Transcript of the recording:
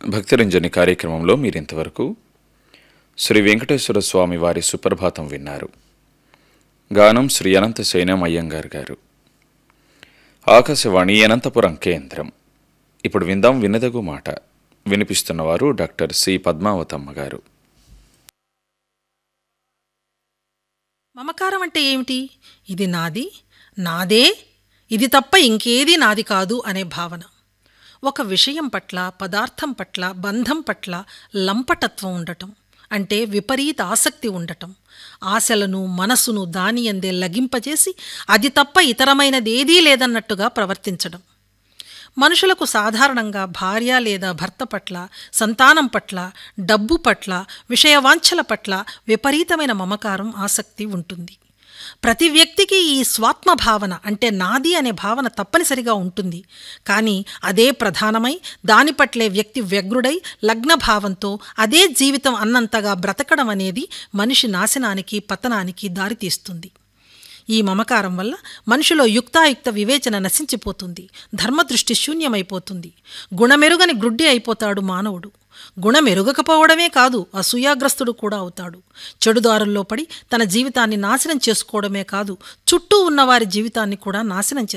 భక్తిరంజని కార్యక్రమంలో మీరింతవరకు శ్రీ వెంకటేశ్వర స్వామి వారి సుప్రభాతం విన్నారు గానం శ్రీ అనంత శయనం అయ్యంగార్ గారు ఆకాశవాణి అనంతపురం కేంద్రం ఇప్పుడు విందాం వినదగు మాట వినిపిస్తున్నవారు డాక్టర్ సి పద్మావతమ్మ గారు మమకారం అంటే ఏమిటి ఇది నాది నాదే ఇది తప్ప ఇంకేది నాది కాదు అనే భావన ఒక విషయం పట్ల పదార్థం పట్ల బంధం పట్ల లంపటత్వం ఉండటం అంటే విపరీత ఆసక్తి ఉండటం ఆశలను మనసును దాని అందే లగింపజేసి అది తప్ప ఇతరమైనదేదీ లేదన్నట్టుగా ప్రవర్తించడం మనుషులకు సాధారణంగా భార్య లేదా భర్త పట్ల సంతానం పట్ల డబ్బు పట్ల విషయవాంఛల పట్ల విపరీతమైన మమకారం ఆసక్తి ఉంటుంది ప్రతి వ్యక్తికి ఈ స్వాత్మ భావన అంటే నాది అనే భావన తప్పనిసరిగా ఉంటుంది కానీ అదే ప్రధానమై దాని పట్లే వ్యక్తి వ్యగ్రుడై లగ్న భావంతో అదే జీవితం అన్నంతగా బ్రతకడం అనేది మనిషి నాశనానికి పతనానికి దారితీస్తుంది ఈ మమకారం వల్ల మనిషిలో యుక్తాయుక్త వివేచన నశించిపోతుంది ధర్మదృష్టి శూన్యమైపోతుంది గుణమెరుగని గ్రుడ్డి అయిపోతాడు మానవుడు గుణమెరుగకపోవడమే కాదు అసూయాగ్రస్తుడు కూడా అవుతాడు చెడుదారుల్లో పడి తన జీవితాన్ని నాశనం చేసుకోవడమే కాదు చుట్టూ ఉన్నవారి జీవితాన్ని కూడా నాశనం